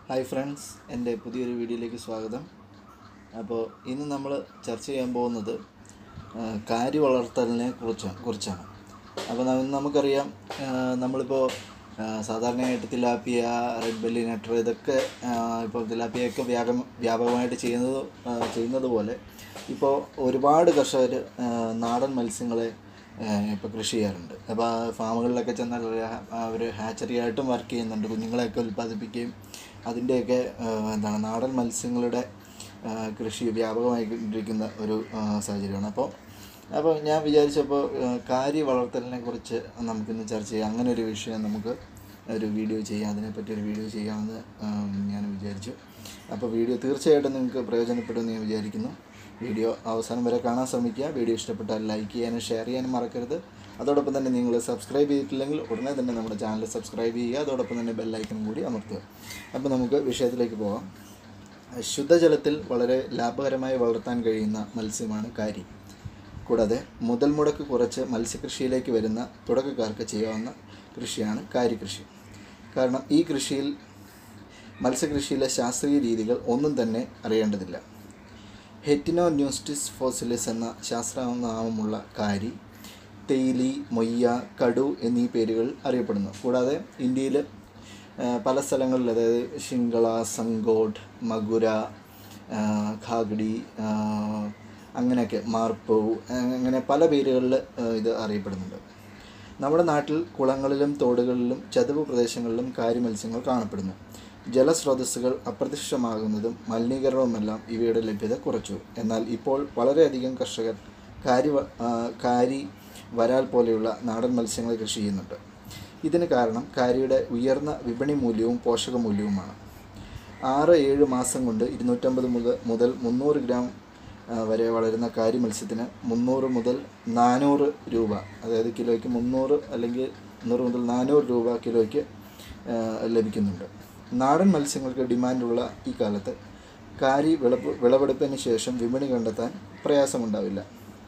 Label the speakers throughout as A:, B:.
A: hi friends എൻ്റെ പുതിയൊരു വീഡിയോയിലേക്ക് സ്വാഗതം അപ്പോൾ ഇന്ന് നമ്മൾ ചർച്ച ചെയ്യാൻ പോകുന്നത് ആ, കാരി വളർത്തലിനെ കുറിച്ചാണ് കുറിച്ചാണ് അപ്പോൾ ന- നമുക്കറിയാം ആ, നമ്മളിപ്പോൾ ആ, സാധാരണയായിട്ട് തിലാപ്പിയ റെഡ് ബെല്ലി നട്ടർ ഇതൊക്കെ ആ, ഇപ്പോൾ തിലാപ്പിയൊക്കെ വ്യാപകം വ്യാപകമായിട്ട് ചെയ്യുന്നത് ആ, ചെയ്യുന്നത് പോലെ ഇപ്പോൾ ഒരുപാട് കർഷകർ നാടൻ മത്സ്യങ്ങളെ ഇപ്പോൾ കൃഷി ചെയ്യാറുണ്ട് അപ്പോൾ ആ ഫാമുകളിലൊക്കെ ചെന്നാൽ അവർ ഹാച്ചറി ആയിട്ടും വർക്ക് ചെയ്യുന്നുണ്ട് കുഞ്ഞുങ്ങളെയൊക്കെ ഉൽപ്പാദിപ്പിക്കുകയും അതിൻ്റെയൊക്കെ ആ, എന്താണ് നാടൻ മത്സ്യങ്ങളുടെ ആ, കൃഷി വ്യാപകമായിക്കൊണ്ടിരിക്കുന്ന ഒരു ആ, സാഹചര്യമാണ് അപ്പോൾ അപ്പോൾ ഞാൻ വിചാരിച്ചപ്പോൾ ആ, കാരി വളർത്തലിനെ കുറിച്ച് നമുക്കിന്ന് ചർച്ച ചെയ്യാം അങ്ങനെ ഒരു വിഷയം നമുക്ക് ഒരു വീഡിയോ ചെയ്യാം അതിനെപ്പറ്റി ഒരു വീഡിയോ ചെയ്യാമെന്ന് ആ, ഞാൻ വിചാരിച്ചു അപ്പോൾ വീഡിയോ തീർച്ചയായിട്ടും നിങ്ങൾക്ക് പ്രയോജനപ്പെടുമെന്ന് ഞാൻ വിചാരിക്കുന്നു വീഡിയോ അവസാനം വരെ കാണാൻ ശ്രമിക്കുക വീഡിയോ ഇഷ്ടപ്പെട്ടാൽ ലൈക്ക് ചെയ്യാനും ഷെയർ ചെയ്യാനും മറക്കരുത് അതോടൊപ്പം തന്നെ നിങ്ങൾ സബ്സ്ക്രൈബ് ചെയ്തിട്ടില്ലെങ്കിൽ ഉടനെ തന്നെ നമ്മുടെ ചാനൽ സബ്സ്ക്രൈബ് ചെയ്യുക അതോടൊപ്പം തന്നെ ബെല്ലൈക്കൺ കൂടി അമർത്തുക അപ്പോൾ നമുക്ക് വിഷയത്തിലേക്ക് പോകാം ശുദ്ധജലത്തിൽ വളരെ ലാഭകരമായി വളർത്താൻ കഴിയുന്ന മത്സ്യമാണ് കാരി കൂടാതെ മുതൽ മുടക്ക് കുറച്ച് മത്സ്യകൃഷിയിലേക്ക് വരുന്ന തുടക്കക്കാർക്ക് ചെയ്യാവുന്ന കൃഷിയാണ് കാരി കൃഷി കാരണം ഈ കൃഷിയിൽ മത്സ്യകൃഷിയിലെ ശാസ്ത്രീയ രീതികൾ ഒന്നും തന്നെ അറിയേണ്ടതില്ല ഹെറ്റിനോ ന്യൂസ്റ്റിസ് ഫോസിലിസ് എന്ന ശാസ്ത്രനാമമുള്ള കാരി തേയിലി മൊയ്യ കടു എന്നീ പേരുകൾ അറിയപ്പെടുന്നു കൂടാതെ ഇന്ത്യയിൽ പല സ്ഥലങ്ങളിൽ അതായത് ശിങ്കള സങ്കോട്ട് മഗുര ആ, ഖാഗഡി ആ, അങ്ങനെയൊക്കെ മാർപ്പവ് അങ്ങനെ പല പേരുകളിൽ ഇത് അറിയപ്പെടുന്നുണ്ട് നമ്മുടെ നാട്ടിൽ കുളങ്ങളിലും തോടുകളിലും ചതുവ് പ്രദേശങ്ങളിലും കാരി മത്സ്യങ്ങൾ കാണപ്പെടുന്നു ജലസ്രോതസ്സുകൾ അപ്രത്യക്ഷമാകുന്നതും മലിനീകരണവുമെല്ലാം ഇവയുടെ ലഭ്യത കുറച്ചു എന്നാൽ ഇപ്പോൾ വളരെയധികം കർഷകർ കാരി വ- ആ, കാരി വരാൽ പോലെയുള്ള നാടൻ മത്സ്യങ്ങൾ കൃഷി ചെയ്യുന്നുണ്ട് ഇതിന് കാരണം കാരിയുടെ ഉയർന്ന വിപണി മൂല്യവും പോഷകമൂല്യവുമാണ് ആറ് ഏഴ് മാസം കൊണ്ട് ഇരുന്നൂറ്റമ്പത് മുതൽ മുതൽ മുന്നൂറ് ഗ്രാം ആ, വരെ വളരുന്ന കാരി മത്സ്യത്തിന് മുന്നൂറ് മുതൽ നാനൂറ് രൂപ അതായത് കിലോയ്ക്ക് മുന്നൂറ് അല്ലെങ്കിൽ മുന്നൂറ് മുതൽ നാനൂറ് രൂപ കിലോയ്ക്ക് ആ, ലഭിക്കുന്നുണ്ട് നാടൻ മത്സ്യങ്ങൾക്ക് ഡിമാൻഡുള്ള ഈ കാലത്ത് കാരി വിളവ് വിളവെടുപ്പിന് ശേഷം വിപണി കണ്ടെത്താൻ പ്രയാസമുണ്ടാവില്ല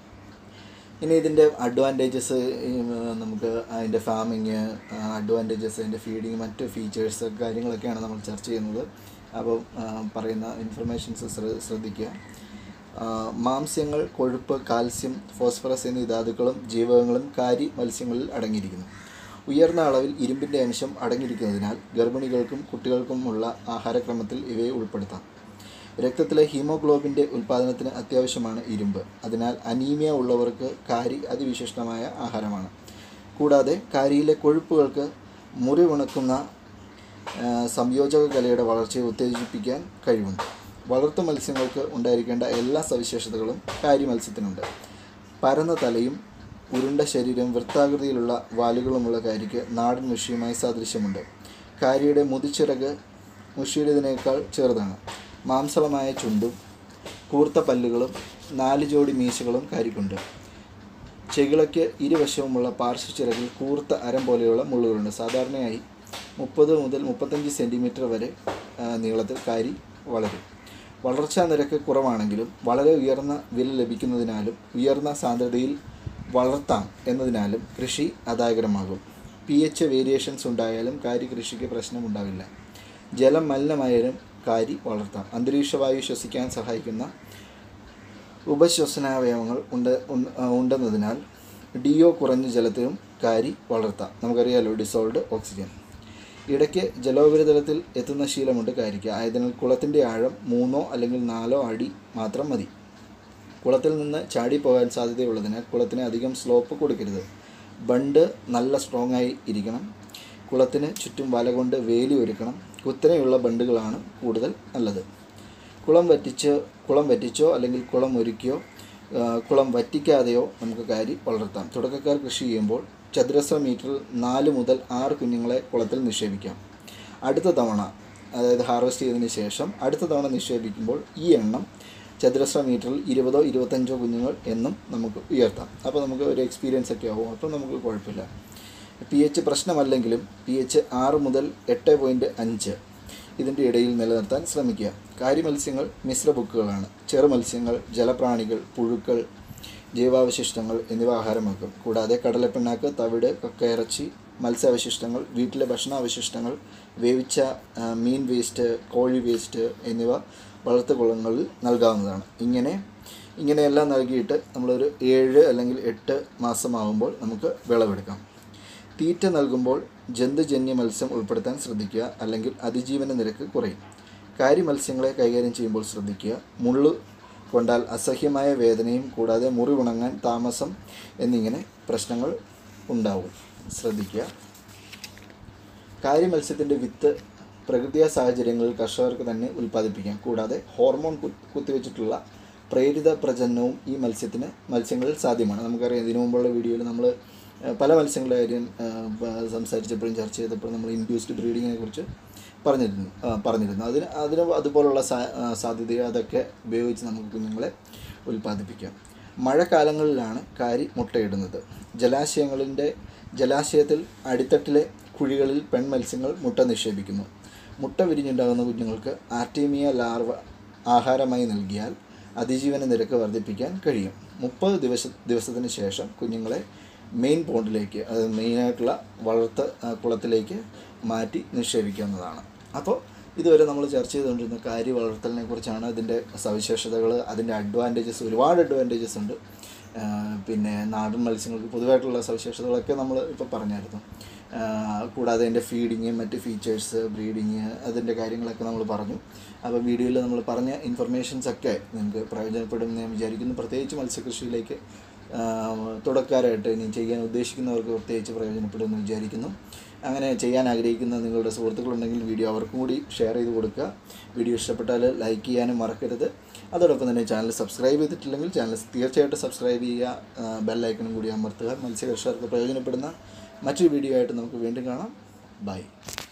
A: ഇനി ഇതിൻ്റെ അഡ്വാൻറ്റേജസ് നമുക്ക് അതിൻ്റെ ഫാമിങ് അഡ്വാൻറ്റേജസ് അതിൻ്റെ ഫീഡിങ് മറ്റ് ഫീച്ചേഴ്സ് കാര്യങ്ങളൊക്കെയാണ് നമ്മൾ ചർച്ച ചെയ്യുന്നത് അപ്പോൾ ആ, പറയുന്ന ഇൻഫർമേഷൻസ് ശ്രദ്ധിക്കുക ആ, മാംസ്യങ്ങൾ കൊഴുപ്പ് കാൽസ്യം ഫോസ്ഫറസ് എന്നീ ധാതുക്കളും ജീവകങ്ങളും കാരി മത്സ്യങ്ങളിൽ അടങ്ങിയിരിക്കുന്നു ഉയർന്ന അളവിൽ ഇരുമ്പിൻ്റെ അംശം അടങ്ങിയിരിക്കുന്നതിനാൽ ഗർഭിണികൾക്കും കുട്ടികൾക്കുമുള്ള ആഹാരക്രമത്തിൽ ഇവയെ ഉൾപ്പെടുത്താം രക്തത്തിലെ ഹീമോഗ്ലോബിൻ്റെ ഉൽപ്പാദനത്തിന് അത്യാവശ്യമാണ് ഇരുമ്പ് അതിനാൽ അനീമിയ ഉള്ളവർക്ക് കാരി അതിവിശിഷ്ടമായ ആഹാരമാണ് കൂടാതെ കാരിയിലെ കൊഴുപ്പുകൾക്ക് മുറിവുണക്കുന്ന ആ, സംയോജക കലയുടെ വളർച്ചയെ ഉത്തേജിപ്പിക്കാൻ കഴിവുണ്ട് വളർത്തു മത്സ്യങ്ങൾക്ക് ഉണ്ടായിരിക്കേണ്ട എല്ലാ സവിശേഷതകളും കാരി മത്സ്യത്തിനുണ്ട് പരന്ന തലയും ഉരുണ്ട ശരീരം വൃത്താകൃതിയിലുള്ള വാലുകളുമുള്ള കാരിക്ക് നാടൻ മുഷിയുമായി സാദൃശ്യമുണ്ട് കാരിയുടെ മുതിച്ചിറക് മുഷിയുടേതിനേക്കാൾ ചെറുതാണ് മാംസളമായ ചുണ്ടും കൂർത്ത പല്ലുകളും നാല് ജോഡി മീശകളും കാരിക്കുണ്ട് ചെകിളയ്ക്ക് ഇരുവശവുമുള്ള പാർശ്വച്ചിറകിൽ കൂർത്ത അരം പോലെയുള്ള മുള്ളുകളുണ്ട് സാധാരണയായി മുപ്പത് മുതൽ മുപ്പത്തഞ്ച് സെൻറ്റിമീറ്റർ വരെ ആ, നീളത്തിൽ കാരി വളരും വളർച്ചാ നിരക്ക് കുറവാണെങ്കിലും വളരെ ഉയർന്ന വില ലഭിക്കുന്നതിനാലും ഉയർന്ന സാന്ദ്രതയിൽ വളർത്താം എന്നതിനാലും കൃഷി അദായകരമാകും പി എച്ച് വേരിയേഷൻസ് ഉണ്ടായാലും കാരി കൃഷിക്ക് പ്രശ്നമുണ്ടാവില്ല ജലം മലിനമായാലും കാരി വളർത്താം അന്തരീക്ഷവായു ശ്വസിക്കാൻ സഹായിക്കുന്ന ഉപശ്വസനാവയവങ്ങൾ ഉണ്ട് ഉണ്ട്- ആ, ഉണ്ടെന്നതിനാൽ ഡിഒ കുറഞ്ഞ ജലത്തിലും കാരി വളർത്താം നമുക്കറിയാലോ ഡിസോൾഡ് ഓക്സിജൻ ഇടയ്ക്ക് ജലോപരിതലത്തിൽ എത്തുന്ന ശീലമുണ്ട് കാരിക്ക് ആയതിനാൽ കുളത്തിൻ്റെ ആഴം മൂന്നോ അല്ലെങ്കിൽ നാലോ അടി മാത്രം മതി കുളത്തിൽ നിന്ന് ചാടിപ്പോകാൻ സാധ്യതയുള്ളതിനാൽ കുളത്തിന് അധികം സ്ലോപ്പ് കൊടുക്കരുത് ബണ്ട് നല്ല സ്ട്രോങ് ആയി ഇരിക്കണം കുളത്തിന് ചുറ്റും വല കൊണ്ട് വേലി ഒരുക്കണം കുത്തനെയുള്ള ബണ്ടുകളാണ് കൂടുതൽ നല്ലത് കുളം വറ്റിച്ച് കുളം വറ്റിച്ചോ അല്ലെങ്കിൽ കുളം ഒരുക്കിയോ ആ, കുളം വറ്റിക്കാതെയോ നമുക്ക് കാരി വളർത്താം തുടക്കക്കാർ കൃഷി ചെയ്യുമ്പോൾ ചതുരശ്ര മീറ്ററിൽ നാല് മുതൽ ആറ് കുഞ്ഞുങ്ങളെ കുളത്തിൽ നിക്ഷേപിക്കാം അടുത്ത തവണ അതായത് ഹാർവെസ്റ്റ് ചെയ്തതിന് ശേഷം അടുത്ത തവണ നിക്ഷേപിക്കുമ്പോൾ ഈ എണ്ണം ചതുരശ്ര മീറ്ററിൽ ഇരുപതോ ഇരുപത്തഞ്ചോ കുഞ്ഞുങ്ങൾ എന്നും നമുക്ക് ഉയർത്താം അപ്പോൾ നമുക്ക് ഒരു എക്സ്പീരിയൻസ് ഒക്കെ ആവും അപ്പോൾ നമുക്ക് കുഴപ്പമില്ല പി എച്ച് പ്രശ്നമല്ലെങ്കിലും പി എച്ച് ആറ് മുതൽ എട്ട് പോയിൻറ്റ് അഞ്ച് ഇതിൻ്റെ ഇടയിൽ നിലനിർത്താൻ ശ്രമിക്കുക കാരി മത്സ്യങ്ങൾ മിശ്ര ബുക്കുകളാണ് ചെറു മത്സ്യങ്ങൾ ജലപ്രാണികൾ പുഴുക്കൾ ജൈവാവശിഷ്ടങ്ങൾ എന്നിവ ആഹാരമാക്കും കൂടാതെ കടലപ്പിണ്ണാക്ക് തവിട് കക്കയിറച്ചി മത്സ്യാവശിഷ്ടങ്ങൾ വീട്ടിലെ ഭക്ഷണാവശിഷ്ടങ്ങൾ വേവിച്ച ആ, മീൻ വേസ്റ്റ് കോഴി വേസ്റ്റ് എന്നിവ വളർത്തുകുളങ്ങളിൽ നൽകാവുന്നതാണ് ഇങ്ങനെ ഇങ്ങനെയെല്ലാം നൽകിയിട്ട് നമ്മളൊരു ഏഴ് അല്ലെങ്കിൽ എട്ട് മാസമാകുമ്പോൾ നമുക്ക് വിളവെടുക്കാം തീറ്റ നൽകുമ്പോൾ ജന്തുജന്യ മത്സ്യം ഉൾപ്പെടുത്താൻ ശ്രദ്ധിക്കുക അല്ലെങ്കിൽ അതിജീവന നിരക്ക് കുറയും കാരി മത്സ്യങ്ങളെ കൈകാര്യം ചെയ്യുമ്പോൾ ശ്രദ്ധിക്കുക മുള്ളു കൊണ്ടാൽ അസഹ്യമായ വേദനയും കൂടാതെ മുറിവുണങ്ങാൻ താമസം എന്നിങ്ങനെ പ്രശ്നങ്ങൾ ഉണ്ടാവും ശ്രദ്ധിക്കുക കാരി മത്സ്യത്തിൻ്റെ വിത്ത് പ്രകൃതിയ സാഹചര്യങ്ങളിൽ കർഷകർക്ക് തന്നെ ഉൽപ്പാദിപ്പിക്കാം കൂടാതെ ഹോർമോൺ കു- കുത്തിവെച്ചിട്ടുള്ള പ്രേരിത പ്രജനനവും ഈ മത്സ്യത്തിന് മത്സ്യങ്ങളിൽ സാധ്യമാണ് നമുക്കറിയാം ഇതിനു മുമ്പുള്ള വീഡിയോയിൽ നമ്മൾ പല മത്സ്യങ്ങളുടെ കാര്യം ആ, പ- സംസാരിച്ചപ്പോഴും ചർച്ച ചെയ്തപ്പോഴും നമ്മൾ ഇൻഡ്യൂസ്ഡ് ബ്രീഡിങ്ങിനെ കുറിച്ച് പറഞ്ഞിരുന്നു ആ, പറഞ്ഞിരുന്നു അതിന് അതിന് അതുപോലുള്ള സാ- ആ, സാധ്യതയോ അതൊക്കെ ഉപയോഗിച്ച് നമുക്ക് കുഞ്ഞുങ്ങളെ ഉൽപ്പാദിപ്പിക്കാം മഴക്കാലങ്ങളിലാണ് കാരി മുട്ടയിടുന്നത് ജലാശയങ്ങളിൻ്റെ ജലാശയത്തിൽ അടിത്തട്ടിലെ കുഴികളിൽ പെൺമത്സ്യങ്ങൾ മുട്ട നിക്ഷേപിക്കുന്നു മുട്ട വിരിഞ്ഞുണ്ടാകുന്ന കുഞ്ഞുങ്ങൾക്ക് ആർട്ടീമിയ ലാർവ ആഹാരമായി നൽകിയാൽ അതിജീവന നിരക്ക് വർദ്ധിപ്പിക്കാൻ കഴിയും മുപ്പത് ദിവസ ദിവസത്തിന് ശേഷം കുഞ്ഞുങ്ങളെ മെയിൻ പോണ്ടിലേക്ക് അതായത് മെയിനായിട്ടുള്ള വളർത്ത ആ, കുളത്തിലേക്ക് മാറ്റി നിക്ഷേപിക്കാവുന്നതാണ് അപ്പോൾ ഇതുവരെ നമ്മൾ ചർച്ച ചെയ്തുകൊണ്ടിരുന്ന കാര്യ വളർത്തലിനെ കുറിച്ചാണ് അതിൻ്റെ സവിശേഷതകൾ അതിൻ്റെ അഡ്വാൻറ്റേജസ് ഒരുപാട് അഡ്വാൻറ്റേജസ് ഉണ്ട് ആ, പിന്നെ നാടൻ മത്സ്യങ്ങൾക്ക് പൊതുവായിട്ടുള്ള സവിശേഷതകളൊക്കെ നമ്മൾ ഇപ്പോൾ പറഞ്ഞായിരുന്നു ആ, കൂടാതെ അതിൻ്റെ ഫീഡിങ് മറ്റ് ഫീച്ചേഴ്സ് ബ്രീഡിങ് അതിൻ്റെ കാര്യങ്ങളൊക്കെ നമ്മൾ പറഞ്ഞു അപ്പോൾ വീഡിയോയിൽ നമ്മൾ പറഞ്ഞ ഇൻഫർമേഷൻസ് ഒക്കെ നിങ്ങൾക്ക് പ്രയോജനപ്പെടും എന്ന് ഞാൻ വിചാരിക്കുന്നു പ്രത്യേകിച്ച് മത്സ്യകൃഷിയിലേക്ക് ആ, തുടക്കക്കാരായിട്ട് ഇനി ചെയ്യാൻ ഉദ്ദേശിക്കുന്നവർക്ക് പ്രത്യേകിച്ച് പ്രയോജനപ്പെടുമെന്ന് വിചാരിക്കുന്നു അങ്ങനെ ചെയ്യാൻ ആഗ്രഹിക്കുന്ന നിങ്ങളുടെ സുഹൃത്തുക്കളുണ്ടെങ്കിൽ വീഡിയോ അവർക്കും കൂടി ഷെയർ ചെയ്ത് കൊടുക്കുക വീഡിയോ ഇഷ്ടപ്പെട്ടാൽ ലൈക്ക് ചെയ്യാനും മറക്കരുത് അതോടൊപ്പം തന്നെ ചാനൽ സബ്സ്ക്രൈബ് ചെയ്തിട്ടില്ലെങ്കിൽ ചാനൽ തീർച്ചയായിട്ടും സബ്സ്ക്രൈബ് ചെയ്യുക ബെല്ലൈക്കണും കൂടി അമർത്തുക മത്സ്യകർഷകർക്ക് പ്രയോജനപ്പെടുന്ന മറ്റൊരു വീഡിയോ ആയിട്ട് നമുക്ക് വീണ്ടും കാണാം ബൈ